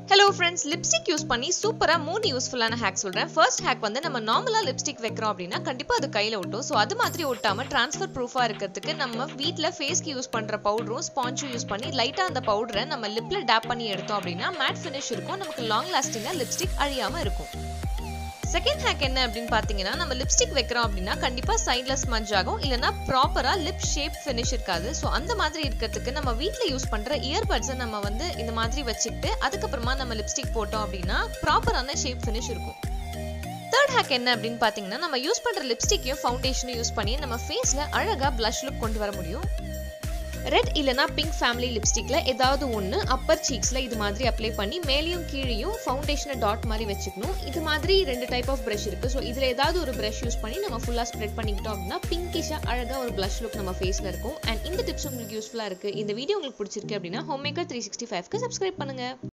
hello friends lipstick use பண்ணி சூப்பராக மூணு யூஸ்ஃபுல்லான ஹேக் சொல்கிறேன் ஃபர்ஸ்ட் ஹேக் வந்து நம்ம நார்மலாக லிப்ஸ்டிக் வைக்கிறோம் அப்படின்னா கண்டிப்பாக அது கையில் ஒட்டும் ஸோ அது மாதிரி ஒட்டாமல் ட்ரான்ஸ்ஃபர் ப்ரூஃபாக இருக்கிறதுக்கு நம்ம வீட்டில் ஃபேஸ்க்கு யூஸ் பண்ணுற பவுடரும் ஸ்பாஞ்சும் யூஸ் பண்ணி லைட்டாக அந்த பவுடரை நம்ம லிப்பில் டேப் பண்ணி எடுத்தோம் அப்படின்னா மேட் ஃபினிஷ் இருக்கும் நமக்கு லாங் லாஸ்டிங்காக லிப்ஸ்டிக் அழியாமல் இருக்கும் செகண்ட் ஹேக் என்ன அப்படின்னு பார்த்தீங்கன்னா நம்ம லிப்ஸ்டிக் வைக்கிறோம் அப்படின்னா கண்டிப்பாக சைடில் ஸ்மஜ் ஆகும் இல்லைனா ப்ராப்பராக லிப் ஷேப் ஃபினிஷ் இருக்காது ஸோ அந்த மாதிரி இருக்கிறதுக்கு நம்ம வீட்டில் யூஸ் பண்ணுற இயர்பட்ஸை நம்ம வந்து இந்த மாதிரி வச்சுக்கிட்டு அதுக்கப்புறமா நம்ம லிப்ஸ்டிக் போட்டோம் அப்படின்னா ப்ராப்பரான ஷேப் ஃபினிஷ் இருக்கும் தேர்ட் ஹேக் என்ன அப்படின்னு பார்த்தீங்கன்னா நம்ம யூஸ் பண்ணுற லிப்ஸ்டிக்கையும் ஃபவுண்டேஷனையும் யூஸ் பண்ணி நம்ம ஃபேஸில் அழகாக ப்ளஷ் லுக் கொண்டு வர முடியும் ரெட் இல்லனா பிங்க் ஃபேமிலி லிப்ஸ்டிக்ல ஏதாவது ஒன்று அப்பர் சீக்ஸ்ல இது மாதிரி அப்ளை பண்ணி மேலேயும் கீழேயும் ஃபவுண்டேஷனை டாட் மாதிரி வச்சுக்கணும் இது மாதிரி ரெண்டு டைப் ஆஃப் ப்ரஷ் இருக்கு ஸோ இதில் ஏதாவது ஒரு ப்ரஷ் யூஸ் பண்ணி நம்ம ஃபுல்லாக ஸ்ப்ரெட் பண்ணிக்கிட்டோம் அப்படின்னா பிங்கிஷாக அழகாக ஒரு ப்ளஷ் லுக் நம்ம ஃபேஸில் இருக்கும் அண்ட் இந்த டிப்ஸ் உங்களுக்கு யூஸ்ஃபுல்லாக இருக்கு இந்த வீடியோ உங்களுக்கு பிடிச்சிருக்கு அப்படின்னா ஹோம் மேக்கர் த்ரீ சிக்ஸ்டி ஃபைவ்க்கு சப்ஸ்கிரைப் பண்ணுங்க